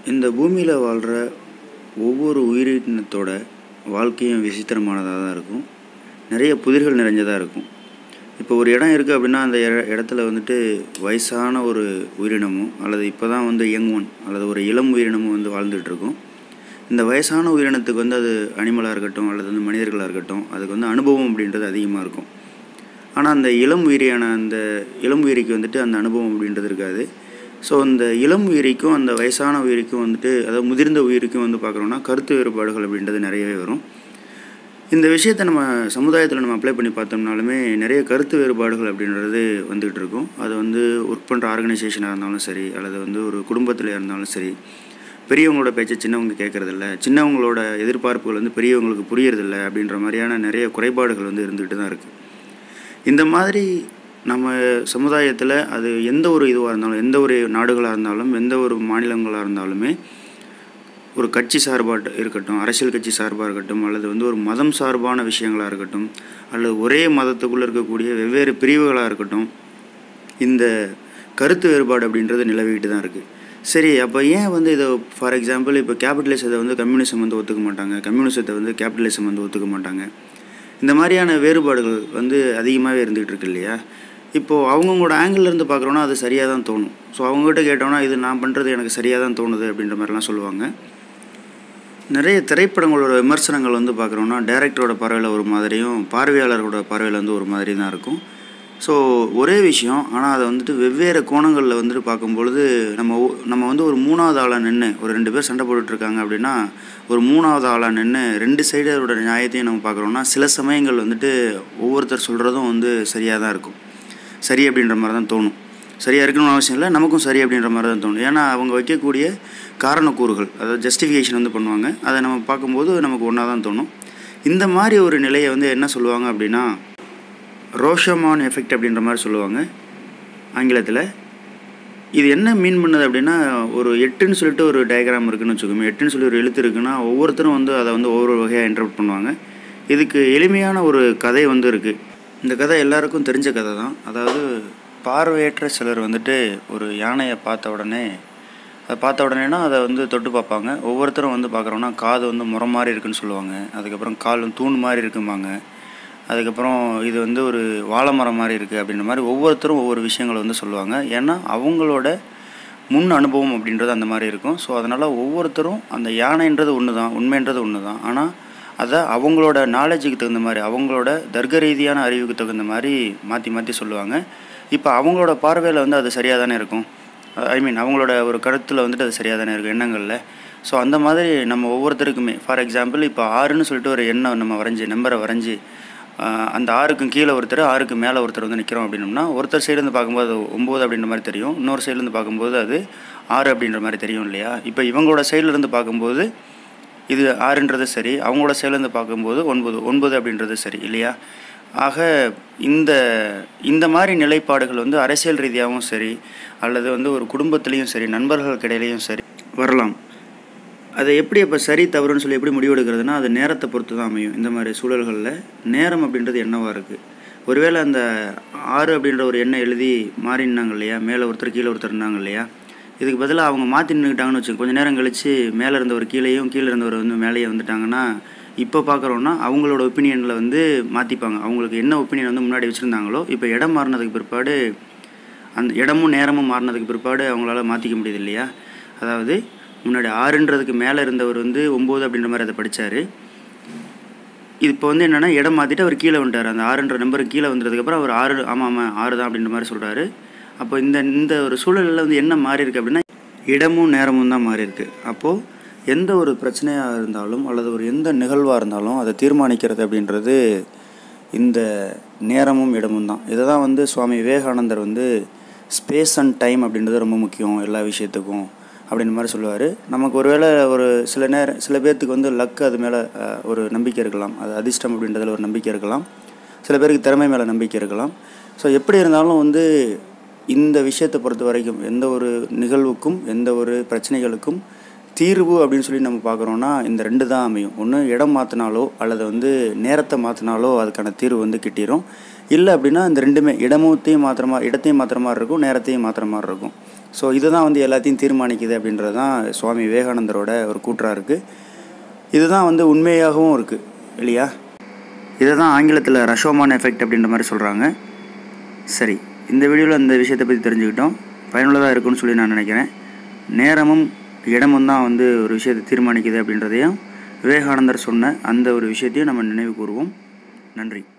இந்த பூமியில் வாழ்கிற ஒவ்வொரு உயிரினத்தோட வாழ்க்கையும் விசித்திரமானதாக தான் இருக்கும் நிறைய புதிர்கள் நிறைஞ்சதாக இருக்கும் இப்போ ஒரு இடம் இருக்குது அப்படின்னா அந்த இட இடத்துல வந்துட்டு வயசான ஒரு உயிரினமும் அல்லது இப்போ தான் வந்து யங் ஒன் அல்லது ஒரு இளம் உயிரினமும் வந்து வாழ்ந்துட்டு இருக்கும் இந்த வயசான உயிரினத்துக்கு வந்து அது அனிமலாக இருக்கட்டும் அல்லது வந்து மனிதர்களாக இருக்கட்டும் அதுக்கு வந்து அனுபவம் அப்படின்றது அதிகமாக இருக்கும் ஆனால் அந்த இளம் உயிரியான அந்த இளம் உயிரிக்கு வந்துட்டு அந்த அனுபவம் அப்படின்றது இருக்காது ஸோ அந்த இளம் உயிரிக்கும் அந்த வயசான உயிரிக்கும் வந்துட்டு அதாவது முதிர்ந்த உயிருக்கும் வந்து பார்க்குறோன்னா கருத்து வேறுபாடுகள் அப்படின்றது நிறையவே வரும் இந்த விஷயத்தை நம்ம சமுதாயத்தில் நம்ம அப்ளை பண்ணி பார்த்தோம்னாலுமே நிறைய கருத்து வேறுபாடுகள் அப்படின்றது வந்துகிட்டு இருக்கும் அது வந்து ஒர்க் பண்ணுற ஆர்கனைசேஷனாக இருந்தாலும் சரி அல்லது வந்து ஒரு குடும்பத்தில் இருந்தாலும் சரி பெரியவங்களோட பேச்சை சின்னவங்க கேட்குறதில்ல சின்னவங்களோட எதிர்பார்ப்புகள் வந்து பெரியவங்களுக்கு புரியறதில்ல அப்படின்ற மாதிரியான நிறைய குறைபாடுகள் வந்து இருந்துகிட்டு தான் இருக்குது இந்த மாதிரி நம்ம சமுதாயத்தில் அது எந்த ஒரு இதுவாக இருந்தாலும் எந்த ஒரு நாடுகளாக இருந்தாலும் எந்த ஒரு மாநிலங்களாக இருந்தாலுமே ஒரு கட்சி சார்பாக இருக்கட்டும் அரசியல் கட்சி சார்பாக இருக்கட்டும் அல்லது வந்து ஒரு மதம் சார்பான விஷயங்களாக இருக்கட்டும் அல்லது ஒரே மதத்துக்குள்ளே இருக்கக்கூடிய வெவ்வேறு பிரிவுகளாக இருக்கட்டும் இந்த கருத்து வேறுபாடு அப்படின்றது நிலவிட்டு தான் இருக்குது சரி அப்போ ஏன் வந்து இதை ஃபார் எக்ஸாம்பிள் இப்போ கேபிட்டலிசத்தை வந்து கம்யூனிசம் வந்து ஒத்துக்க மாட்டாங்க கம்யூனிசத்தை வந்து கேபிட்டலிசம் வந்து ஒத்துக்க மாட்டாங்க இந்த மாதிரியான வேறுபாடுகள் வந்து அதிகமாகவே இருந்துகிட்டு இருக்கு இல்லையா இப்போது அவங்கவுங்களோட ஆங்கிளிருந்து பார்க்குறோன்னா அது சரியாக தான் தோணும் ஸோ அவங்ககிட்ட கேட்டோன்னா இது நான் பண்ணுறது எனக்கு சரியாக தான் தோணுது அப்படின்ற மாதிரிலாம் சொல்லுவாங்க நிறைய திரைப்படங்களோட விமர்சனங்கள் வந்து பார்க்குறோன்னா டேரக்டரோட பார்வையில் ஒரு மாதிரியும் பார்வையாளர்களோட பார்வையில் வந்து ஒரு மாதிரி தான் இருக்கும் ஸோ ஒரே விஷயம் ஆனால் அதை வந்துட்டு வெவ்வேறு கோணங்களில் வந்துட்டு பார்க்கும்பொழுது நம்ம நம்ம வந்து ஒரு மூணாவது ஆளாக நின்று ஒரு ரெண்டு பேர் சண்டை போட்டுட்ருக்காங்க அப்படின்னா ஒரு மூணாவது ஆளாக நின்று ரெண்டு சைடரோட நியாயத்தையும் நம்ம பார்க்குறோன்னா சில சமயங்கள் வந்துட்டு ஒவ்வொருத்தர் சொல்கிறதும் வந்து சரியாக தான் இருக்கும் சரி அப்படின்ற மாதிரி தான் தோணும் சரியாக இருக்கணும்னு அவசியம் இல்லை நமக்கும் சரி அப்படின்ற மாதிரி தான் தோணும் ஏன்னா அவங்க வைக்கக்கூடிய காரணக்கூறுகள் அதாவது ஜஸ்டிஃபிகேஷன் வந்து பண்ணுவாங்க அதை நம்ம பார்க்கும்போது நமக்கு ஒன்றா தான் தோணும் இந்த மாதிரி ஒரு நிலையை வந்து என்ன சொல்லுவாங்க அப்படின்னா ரோஷமான் எஃபெக்ட் அப்படின்ற மாதிரி சொல்லுவாங்க ஆங்கிலத்தில் இது என்ன மீன் பண்ணுது அப்படின்னா ஒரு எட்டுன்னு சொல்லிட்டு ஒரு டயக்ராம் இருக்குன்னு வச்சுக்கோங்க எட்டுன்னு சொல்லி ஒரு எழுத்து இருக்குன்னா ஒவ்வொருத்தரும் வந்து அதை வந்து ஒவ்வொரு வகையாக இன்டர்பிரட் பண்ணுவாங்க இதுக்கு எளிமையான ஒரு கதை வந்து இருக்குது இந்த கதை எல்லாருக்கும் தெரிஞ்ச கதை தான் அதாவது பார்வையற்ற சிலர் வந்துட்டு ஒரு யானையை பார்த்த உடனே அதை பார்த்த உடனேனா அதை வந்து தொட்டு பார்ப்பாங்க ஒவ்வொருத்தரும் வந்து பார்க்குறோன்னா காது வந்து முறை மாதிரி இருக்குன்னு சொல்லுவாங்க அதுக்கப்புறம் கால் வந்து தூண் மாதிரி இருக்கும்பாங்க அதுக்கப்புறம் இது வந்து ஒரு வாழை மரம் மாதிரி இருக்குது அப்படின்ற மாதிரி ஒவ்வொருத்தரும் ஒவ்வொரு விஷயங்களை வந்து சொல்லுவாங்க ஏன்னா அவங்களோட முன் அனுபவம் அப்படின்றது அந்த மாதிரி இருக்கும் ஸோ அதனால் ஒவ்வொருத்தரும் அந்த யானைன்றது ஒன்று தான் உண்மைன்றது ஒன்று தான் ஆனால் அதை அவங்களோட நாலேஜுக்கு தகுந்த மாதிரி அவங்களோட தர்க்க ரீதியான அறிவுக்கு தகுந்த மாதிரி மாற்றி மாற்றி சொல்லுவாங்க இப்போ அவங்களோட பார்வையில் வந்து அது சரியாக தானே இருக்கும் ஐ மீன் அவங்களோட ஒரு கருத்தில் வந்துட்டு அது சரியாக தானே இருக்கும் எண்ணங்களில் ஸோ அந்த மாதிரி நம்ம ஒவ்வொருத்தருக்குமே ஃபார் எக்ஸாம்பிள் இப்போ ஆறுன்னு சொல்லிட்டு ஒரு எண்ணம் நம்ம வரைஞ்சி நம்பரை வரைஞ்சி அந்த ஆறுக்கும் கீழே ஒருத்தர் ஆறுக்கு மேலே ஒருத்தர் வந்து நிற்கிறோம் அப்படின்னோம்னா ஒருத்தர் சைடுலேருந்து பார்க்கும்போது அது ஒம்பது அப்படின்ற மாதிரி தெரியும் இன்னொரு சைட்லேருந்து பார்க்கும்போது அது ஆறு அப்படின்ற மாதிரி தெரியும் இல்லையா இப்போ இவங்களோட சைட்லேருந்து பார்க்கும்போது இது ஆறுன்றது சரி அவங்களோட சைட்லேருந்து பார்க்கும்போது ஒன்பது ஒன்பது அப்படின்றது சரி இல்லையா ஆக இந்த இந்த மாதிரி நிலைப்பாடுகள் வந்து அரசியல் ரீதியாகவும் சரி அல்லது வந்து ஒரு குடும்பத்துலேயும் சரி நண்பர்களுக்கு இடையிலையும் சரி வரலாம் அதை எப்படி அப்போ சரி தவறுன்னு சொல்லி எப்படி முடிவெடுக்கிறதுனா அது நேரத்தை பொறுத்து தான் அமையும் இந்த மாதிரி சூழல்களில் நேரம் அப்படின்றது என்னவாக இருக்குது ஒருவேளை அந்த ஆறு அப்படின்ற ஒரு எண்ணெய் எழுதி மாறினாங்க இல்லையா மேலே ஒருத்தர் கீழே ஒருத்தர் இருந்தாங்க இல்லையா இதுக்கு பதிலாக அவங்க மாற்றி நின்றுக்கிட்டாங்கன்னு வச்சுக்கோங்க கொஞ்சம் நேரம் கழித்து மேலே இருந்தவர் கீழேயும் கீழே இருந்தவர் வந்து மேலேயே வந்துட்டாங்கன்னா இப்போ பார்க்குறோன்னா அவங்களோட ஒப்பீனியனில் வந்து மாற்றிப்பாங்க அவங்களுக்கு என்ன ஒப்பீனியன் வந்து முன்னாடி வச்சுருந்தாங்களோ இப்போ இடம் மாறினதுக்கு பிற்பாடு அந்த இடமும் நேரமும் மாறினதுக்கு பிற்பாடு அவங்களால மாற்றிக்க முடியுது இல்லையா அதாவது முன்னாடி ஆறுன்றதுக்கு மேலே இருந்தவர் வந்து ஒம்பது அப்படின்ற மாதிரி அதை படித்தார் இப்போ வந்து என்னென்னா இடம் மாற்றிட்டு அவர் கீழே வந்துட்டார் அந்த ஆறுன்ற நம்பருக்கு கீழே வந்ததுக்கப்புறம் அவர் ஆறு ஆமாம் ஆமாம் ஆறு தான் அப்படின்ற மாதிரி சொல்கிறாரு அப்போ இந்த இந்த ஒரு சூழலில் வந்து என்ன மாறி இருக்குது அப்படின்னா இடமும் நேரமும் தான் மாறி இருக்குது அப்போது எந்த ஒரு பிரச்சனையாக இருந்தாலும் அல்லது ஒரு எந்த நிகழ்வாக இருந்தாலும் அதை தீர்மானிக்கிறது அப்படின்றது இந்த நேரமும் இடமும் தான் இதை தான் வந்து சுவாமி விவேகானந்தர் வந்து ஸ்பேஸ் அண்ட் டைம் அப்படின்றது ரொம்ப முக்கியம் எல்லா விஷயத்துக்கும் அப்படின்ற மாதிரி சொல்லுவார் நமக்கு ஒருவேளை ஒரு சில நேரம் சில பேர்த்துக்கு வந்து லக் அது மேலே ஒரு நம்பிக்கை இருக்கலாம் அது அதிர்ஷ்டம் அப்படின்றதுல ஒரு நம்பிக்கை இருக்கலாம் சில பேருக்கு திறமை மேலே நம்பிக்கை இருக்கலாம் ஸோ எப்படி இருந்தாலும் வந்து இந்த விஷயத்தை பொறுத்த வரைக்கும் எந்த ஒரு நிகழ்வுக்கும் எந்த ஒரு பிரச்சனைகளுக்கும் தீர்வு அப்படின்னு சொல்லி நம்ம பார்க்குறோன்னா இந்த ரெண்டு தான் அமையும் ஒன்று இடம் மாற்றினாலோ அல்லது வந்து நேரத்தை மாற்றினாலோ அதுக்கான தீர்வு வந்து கிட்டிடும் இல்லை அப்படின்னா இந்த ரெண்டுமே இடமுத்தையும் மாத்திர மாதிரி இடத்தையும் மாத்திர மாதிரி இருக்கும் நேரத்தையும் மாத்திர மாதிரி இருக்கும் ஸோ இதுதான் வந்து எல்லாத்தையும் தீர்மானிக்குது அப்படின்றது தான் சுவாமி விவேகானந்தரோட ஒரு கூற்றாக இருக்குது இதுதான் வந்து உண்மையாகவும் இருக்குது இல்லையா இதை தான் ஆங்கிலத்தில் ரஷோமான் எஃபெக்ட் அப்படின்ற மாதிரி சொல்கிறாங்க சரி இந்த வீடியோவில் இந்த விஷயத்தை பற்றி தெரிஞ்சுக்கிட்டோம் பயனுள்ளதாக இருக்கும்னு சொல்லி நான் நினைக்கிறேன் நேரமும் இடமும் தான் வந்து ஒரு விஷயத்தை தீர்மானிக்குது அப்படின்றதையும் விவேகானந்தர் சொன்ன அந்த ஒரு விஷயத்தையும் நம்ம நினைவு கூறுவோம் நன்றி